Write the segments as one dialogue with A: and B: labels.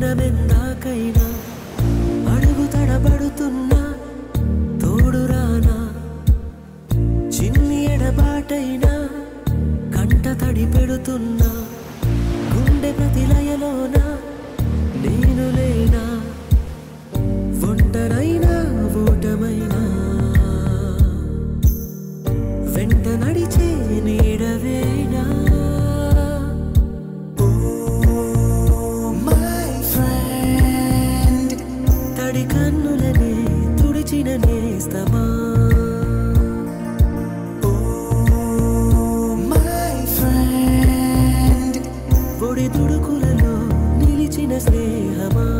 A: దూరమెందాకైనా అడుగు తడబడుతున్నా తోడురానా చిన్ని ఎడబాటైనా కంట తడి పెడుతున్నా గుండె ప్రతిలయలోన నేను లేనా ఒంటరైనా ఓటమైనా వెంట నడిచే నీడవేనా
B: My friend,
A: తడి కన్నులనే తుడిచిన నేస్తమా
B: my friend,
A: ఒడి తుడుకులలో నిలిచిన స్నేహమా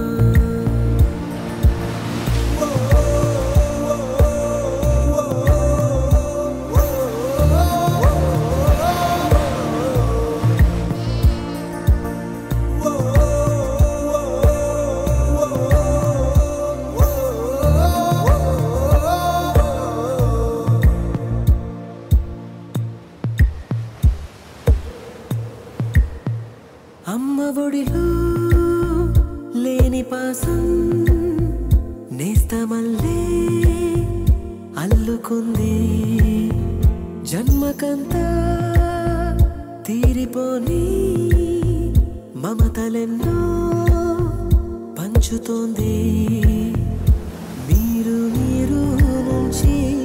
A: అమ్మ ఒడిలో లేని పాసం నేస్తమల్లే అల్లుకుంది జన్మకంతా తీరిపోని మమతలెన్నో పంచుతోంది మీరు మీరు నుంచి